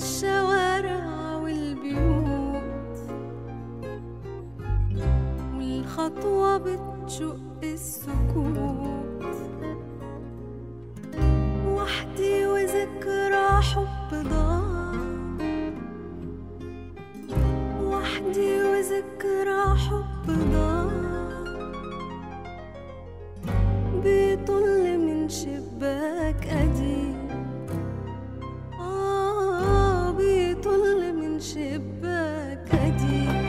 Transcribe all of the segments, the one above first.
الشوارع والبيوت والخطوة بتشق السكوت وحدي وذكرى حب ضاع وحدي وذكرى حب ضاع بيطل من شباك قديم آه بيطل من شباك قديم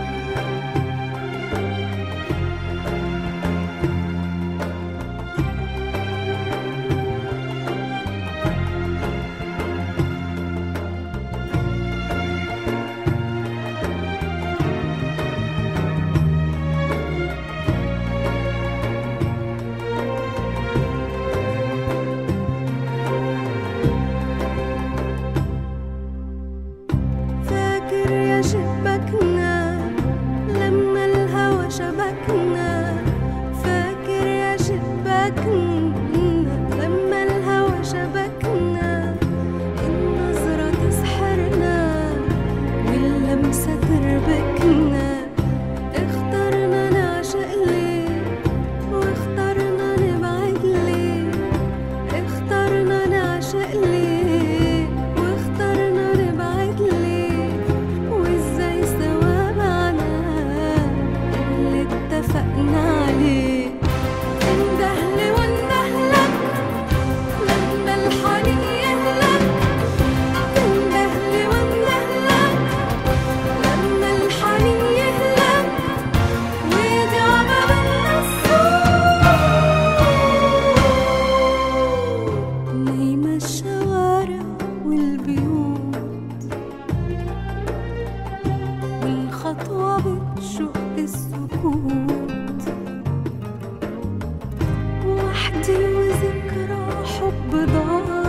فاكر يا شباكنا لما الهوى شبكنا فاكر يا شباكنا لما الهوى شبكنا النظرة تسحرنا واللمسة تربكنا اخترنا نعشق ليه واخترنا نبعد ليه اخترنا نعشق ليه واخترنا نبعد ليه وازاي ثوابنا اللي اتفقنا عليه اندهلي واندهلك لما الحنين يهلك اندهلي واندهلك لما الحنين يهلك ويضيع ما بينا الصوت نايمة الشوارع والبيوت والخطوة بتشق السكوت وحدي وذكرى حب ضاع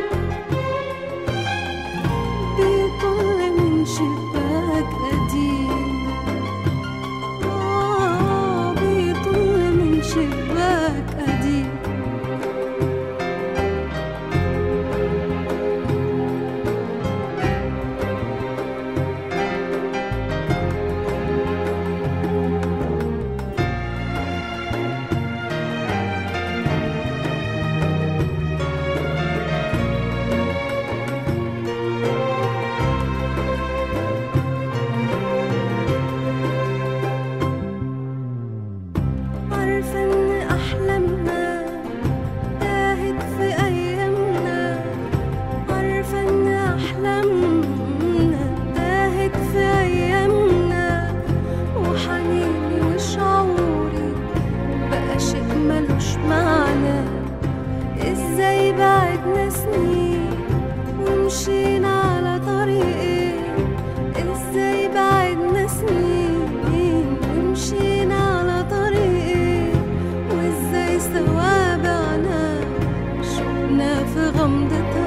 بيطل من شباك قديم آه بيطل من شباك قديم عارفة إن أحلامنا تاهت في أيامنا عارفة إن أحلامنا تاهت في أيامنا وحنيني وشعوري بقى شيء ملوش معنى إزاي بعدنا سنين ومشينا على طريقين إزاي بعدنا سنين ومشينا على طريقين وإزاي سوابعنا شفنا في غمضة